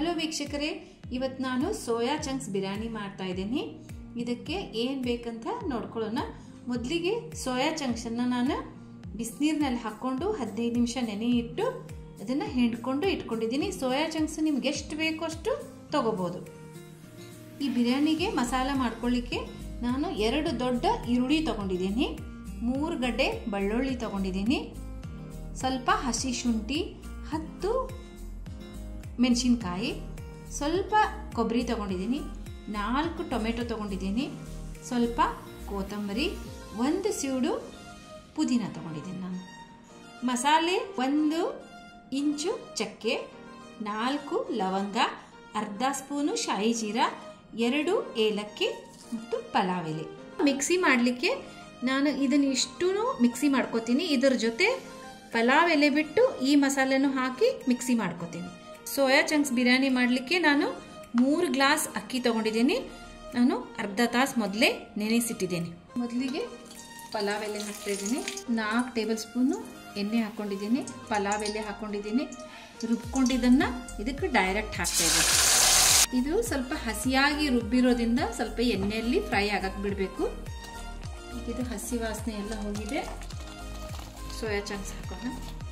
hello ವೀಕ್ಷಕರೇ ಇವತ್ತು ನಾನು ಸೋಯಾ ಚಂಕ್ಸ್ ಬಿರಿಯಾನಿ ಮಾಡ್ತಾ ಇದ್ದೀನಿ ಇದಕ್ಕೆ ಏನು ಬೇಕಂತ ನೋಡ್ಕೊಳ್ಳೋಣ ಮೊದಲಿಗೆ ಸೋಯಾ ಚಂಕ್ಸನ್ನು ನಾನು ಬಿಸಿನೀರಿನಲ್ಲಿ ಹಾಕ್ಕೊಂಡು ಹದಿನೈದು ನಿಮಿಷ ನೆನೆ ಇಟ್ಟು ಅದನ್ನು ಹಿಂಡ್ಕೊಂಡು ಇಟ್ಕೊಂಡಿದ್ದೀನಿ ಸೋಯಾ ಚಂಕ್ಸ್ ನಿಮ್ಗೆ ಎಷ್ಟು ಬೇಕೋ ಅಷ್ಟು ತೊಗೋಬೋದು ಈ ಬಿರಿಯಾನಿಗೆ ಮಸಾಲ ಮಾಡ್ಕೊಳ್ಳಿಕ್ಕೆ ನಾನು ಎರಡು ದೊಡ್ಡ ಈರುಳ್ಳಿ ತೊಗೊಂಡಿದ್ದೀನಿ ಮೂರು ಗಡ್ಡೆ ಬೆಳ್ಳುಳ್ಳಿ ತೊಗೊಂಡಿದ್ದೀನಿ ಸ್ವಲ್ಪ ಹಸಿ ಶುಂಠಿ ಹತ್ತು ಮೆಣಸಿನ್ಕಾಯಿ ಸ್ವಲ್ಪ ಕೊಬ್ಬರಿ ತೊಗೊಂಡಿದ್ದೀನಿ ನಾಲ್ಕು ಟೊಮೆಟೊ ತೊಗೊಂಡಿದ್ದೀನಿ ಸ್ವಲ್ಪ ಕೊತ್ತಂಬರಿ ಒಂದು ಸೀಡು ಪುದೀನ ತೊಗೊಂಡಿದ್ದೀನಿ ನಾನು ಮಸಾಲೆ ಒಂದು ಇಂಚು ಚಕ್ಕೆ ನಾಲ್ಕು ಲವಂಗ ಅರ್ಧ ಸ್ಪೂನು ಶಾಯಿ ಜೀರಾ ಎರಡು ಏಲಕ್ಕಿ ಮತ್ತು ಪಲಾವ್ ಎಲೆ ಮಿಕ್ಸಿ ಮಾಡಲಿಕ್ಕೆ ನಾನು ಇದನ್ನು ಇಷ್ಟೂ ಮಿಕ್ಸಿ ಮಾಡ್ಕೋತೀನಿ ಇದರ ಜೊತೆ ಪಲಾವ್ ಎಲೆ ಬಿಟ್ಟು ಈ ಮಸಾಲೆನೂ ಹಾಕಿ ಮಿಕ್ಸಿ ಮಾಡ್ಕೋತೀನಿ ಸೋಯಾ ಚಂಕ್ಸ್ ಬಿರಿಯಾನಿ ಮಾಡಲಿಕ್ಕೆ ನಾನು ಮೂರು ಗ್ಲಾಸ್ ಅಕ್ಕಿ ತೊಗೊಂಡಿದ್ದೀನಿ ನಾನು ಅರ್ಧ ತಾಸು ಮೊದಲೇ ನೆನೆಸಿಟ್ಟಿದ್ದೇನೆ ಮೊದಲಿಗೆ ಪಲಾವ್ ಎಲೆ ಹಾಕ್ತಾ ಇದ್ದೀನಿ ನಾಲ್ಕು ಟೇಬಲ್ ಸ್ಪೂನು ಎಣ್ಣೆ ಹಾಕ್ಕೊಂಡಿದ್ದೀನಿ ಪಲಾವ್ ಎಲೆ ಹಾಕ್ಕೊಂಡಿದ್ದೀನಿ ರುಬ್ಕೊಂಡಿದ್ದನ್ನು ಇದಕ್ಕೆ ಡೈರೆಕ್ಟ್ ಹಾಕ್ತಾ ಇದ್ದೀನಿ ಇದು ಸ್ವಲ್ಪ ಹಸಿಯಾಗಿ ರುಬ್ಬಿರೋದ್ರಿಂದ ಸ್ವಲ್ಪ ಎಣ್ಣೆಯಲ್ಲಿ ಫ್ರೈ ಆಗಕ್ಕೆ ಬಿಡಬೇಕು ಇದು ಹಸಿ ವಾಸನೆ ಎಲ್ಲ ಹೋಗಿದೆ ಸೋಯಾ ಚಂಕ್ಸ್ ಹಾಕೋಣ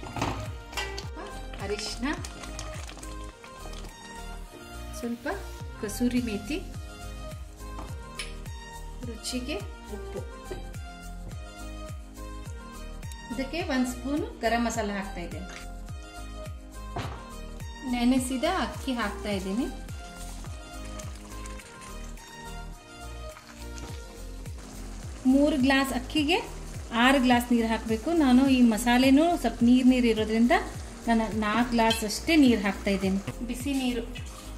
ಅರಿಶಿನ ಸ್ವಲ್ಪ ಕಸೂರಿ ಮೇಥಿ ರುಚಿಗೆ ಉಪ್ಪು ಇದಕ್ಕೆ ಒಂದು ಸ್ಪೂನ್ ಗರಂ ಮಸಾಲ ಹಾಕ್ತಾ ಇದ್ದೇನೆ ನೆನೆಸಿದ ಅಕ್ಕಿ ಹಾಕ್ತಾ ಇದ್ದೀನಿ ಮೂರು ಗ್ಲಾಸ್ ಅಕ್ಕಿಗೆ ಆರು ಗ್ಲಾಸ್ ನೀರು ಹಾಕಬೇಕು ನಾನು ಈ ಮಸಾಲೆನೂ ಸ್ವಲ್ಪ ನೀರು ನೀರು ಇರೋದ್ರಿಂದ ನಾನು ನಾಲ್ಕು ಗ್ಲಾಸ್ ಅಷ್ಟೇ ನೀರು ಹಾಕ್ತಾ ಇದ್ದೀನಿ ಬಿಸಿ ನೀರು